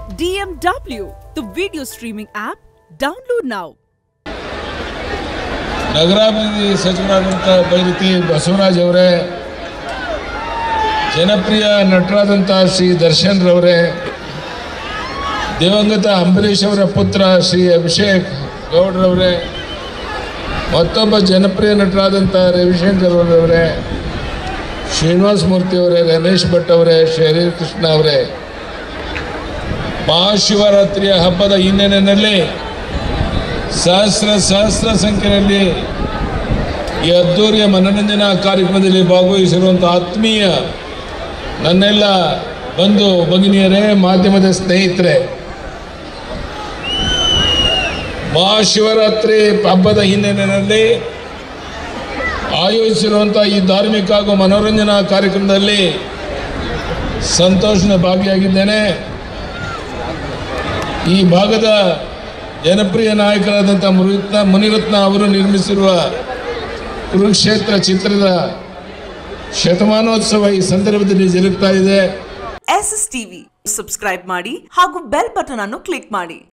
DMW, the video streaming app. Download now. ನಗರಾಭಿವೃದ್ಧಿ ಸಚಿವರಾದಂಥ ಬೈರತಿ ಬಸವರಾಜ್ ಅವರೇ ಜನಪ್ರಿಯ ನಟರಾದಂಥ ಶ್ರೀ ದರ್ಶನ್ ರವರೇ ದಿವಂಗತ ಅಂಬರೀಷ್ ಅವರ ಪುತ್ರ ಶ್ರೀ ಅಭಿಷೇಕ್ ಗೌಡ್ರವರೇ ಮತ್ತೊಬ್ಬ ಜನಪ್ರಿಯ ನಟರಾದಂಥ ರವಿಶಂಕರ್ ಅವರವರೇ ಶ್ರೀನಿವಾಸ ಮೂರ್ತಿ ಅವರೇ ರಮೇಶ್ ಭಟ್ ಅವರೇ ಶ್ರೀ ಕೃಷ್ಣ ಅವರೇ ಮಹಾಶಿವರಾತ್ರಿಯ ಹಬ್ಬದ ಹಿನ್ನೆಲೆಯಲ್ಲಿ ಸಹಸ್ರ ಸಹಸ್ರ ಸಂಖ್ಯೆಯಲ್ಲಿ ಈ ಅದ್ದೂರಿಯ ಮನರಂಜನಾ ಕಾರ್ಯಕ್ರಮದಲ್ಲಿ ಭಾಗವಹಿಸಿರುವಂಥ ಆತ್ಮೀಯ ನನ್ನೆಲ್ಲ ಬಂಧು ಭಗಿನಿಯರೇ ಮಾಧ್ಯಮದ ಸ್ನೇಹಿತರೆ ಮಹಾಶಿವರಾತ್ರಿ ಹಬ್ಬದ ಹಿನ್ನೆಲೆಯಲ್ಲಿ ಆಯೋಜಿಸಿರುವಂಥ ಈ ಧಾರ್ಮಿಕ ಹಾಗೂ ಮನೋರಂಜನಾ ಕಾರ್ಯಕ್ರಮದಲ್ಲಿ ಸಂತೋಷದ ಭಾಗಿಯಾಗಿದ್ದೇನೆ ಈ ಭಾಗದ ಜನಪ್ರಿಯ ನಾಯಕರಾದಂಥ ಮುನಿರತ್ನ ಮುನಿರತ್ನ ಅವರು ನಿರ್ಮಿಸಿರುವ ಕುರುಕ್ಷೇತ್ರ ಚಿತ್ರದ ಶತಮಾನೋತ್ಸವ ಈ ಸಂದರ್ಭದಲ್ಲಿ ಜರುಗ್ತಾ ಇದೆ ಎಸ್ ಎಸ್ ಟಿವಿ ಸಬ್ಸ್ಕ್ರೈಬ್ ಮಾಡಿ ಹಾಗೂ ಬೆಲ್ ಬಟನ್ ಅನ್ನು ಕ್ಲಿಕ್ ಮಾಡಿ